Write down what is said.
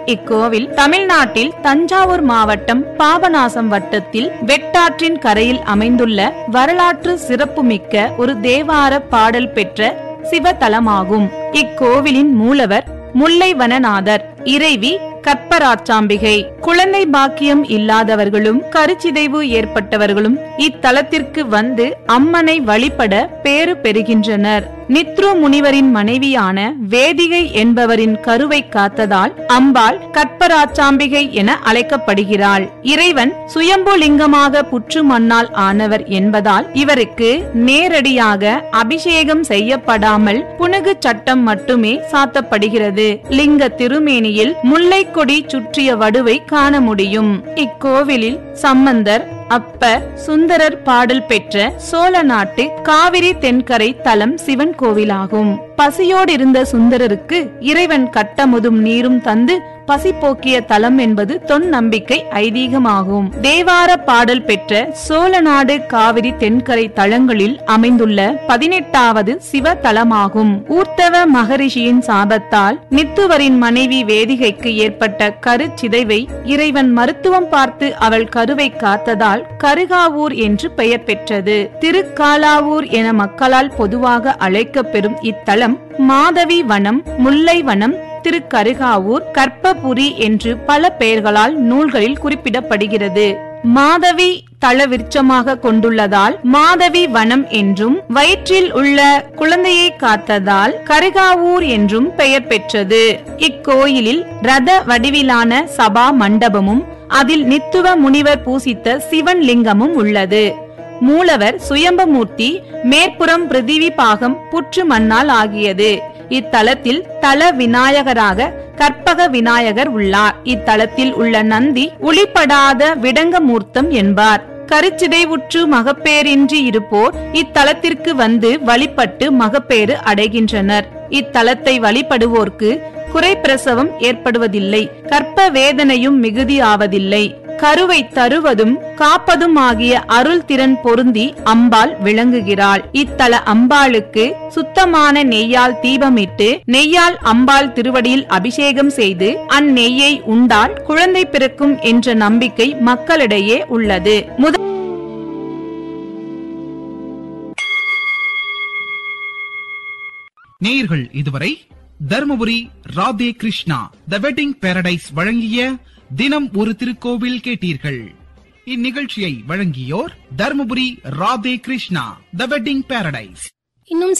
இக்கோவில் தமிழ்நாட்டில் தஞ்சாவூர் மாவட்டம் பாபநாசம் வட்டத்தில் வெட்டாற்றின் கரையில் அமைந்துள்ள வரலாற்று சிறப்புமிக்க ஒரு தேவார பாடல் பெற்ற சிவத்தலமாகும் இக்கோவிலின் மூலவர் முல்லைவனநாதர் இறைவி கற்பராச்சாம்பிகை குழந்தை பாக்கியம் இல்லாதவர்களும் கருச்சிதைவு ஏற்பட்டவர்களும் இத்தலத்திற்கு வந்து அம்மனை வழிபட பேறு பெறுகின்றனர் நித்ரு முனிவரின் மனைவியான வேதிகை என்பவரின் கருவை காத்ததால் அம்பாள் கற்பராச்சாம்பிகை என அழைக்கப்படுகிறாள் இறைவன் சுயம்பு லிங்கமாக புற்று மண்ணால் ஆனவர் என்பதால் இவருக்கு நேரடியாக அபிஷேகம் செய்யப்படாமல் புனுகு சட்டம் மட்டுமே சாத்தப்படுகிறது லிங்க திருமேனியில் முல்லை கொடி சுற்றிய வடுவை காண முடியும் இக்கோவிலில் சம்பந்தர் அப்பர் சுந்தரர் பாடல் பெற்ற சோழ நாட்டு காவிரி தென்கரை தலம் சிவன் கோவிலாகும் பசியோடு இருந்த சுந்தரருக்கு இறைவன் கட்டமுதும் நீரும் தந்து பசி போக்கிய தலம் என்பது தொன் நம்பிக்கை ஐதீகமாகும் தேவார பாடல் பெற்ற சோழநாடு காவிரி தென்கரை தலங்களில் அமைந்துள்ள பதினெட்டாவது சிவ தலமாகும் ஊர்த்தவ மகரிஷியின் சாபத்தால் நித்துவரின் மனைவி வேதிகைக்கு ஏற்பட்ட கருச்சிதைவை இறைவன் மருத்துவம் பார்த்து அவள் கருவை காத்ததால் கருகாவூர் என்று பெயர் பெற்றது திருக்காலாவூர் என மக்களால் பொதுவாக அழைக்கப்பெறும் இத்தலம் மாதவி வனம் முல்லை வனம் திருக்கருகாவூர் கற்பபுரி என்று பல பெயர்களால் நூல்களில் குறிப்பிடப்படுகிறது மாதவி தளவிருச்சமாக கொண்டுள்ளதால் மாதவி வனம் என்றும் வயிற்றில் உள்ள குழந்தையை காத்ததால் கருகாவூர் என்றும் பெயர் பெற்றது இக்கோயிலில் ரத வடிவிலான சபா மண்டபமும் அதில் நித்துவ முனிவர் பூசித்த சிவன் லிங்கமும் உள்ளது மூலவர் சுயம்பமூர்த்தி மேற்புறம் பிருதிவி பாகம் புற்று மண்ணால் ஆகியது இத்தலத்தில் தல விநாயகராக கற்பக விநாயகர் உள்ளார் இத்தலத்தில் உள்ள நந்தி உளிப்படாத விடங்கமூர்த்தம் என்பார் கருச்சிதைவுற்று மகப்பேரின்றி இருப்போர் இத்தலத்திற்கு வந்து வழிபட்டு மகப்பேறு அடைகின்றனர் இத்தலத்தை வழிபடுவோர்க்கு குறைப்பிரசவம் ஏற்படுவதில்லை கற்ப வேதனையும் மிகுதியாவதில்லை கருவை தருவதும் காப்பதும் ஆகிய அருள் திறன் பொருந்தி அம்பாள் விளங்குகிறாள் இத்தல அம்பாளுக்கு சுத்தமான நெய்யால் தீபமிட்டு நெய்யால் அம்பாள் திருவடியில் அபிஷேகம் செய்து அந்நெய்யை உண்டால் குழந்தை பிறக்கும் என்ற நம்பிக்கை மக்களிடையே உள்ளது முத நேயர்கள் இதுவரை Dharmapuri Radhe Krishna the wedding paradise வழங்கிய தினம் ஒரு திருக்கோவில் கேட்டீர்கள் இந்நிகழ்ச்சியை வழங்கியோர் Dharmapuri Radhe Krishna the wedding paradise இன்னும்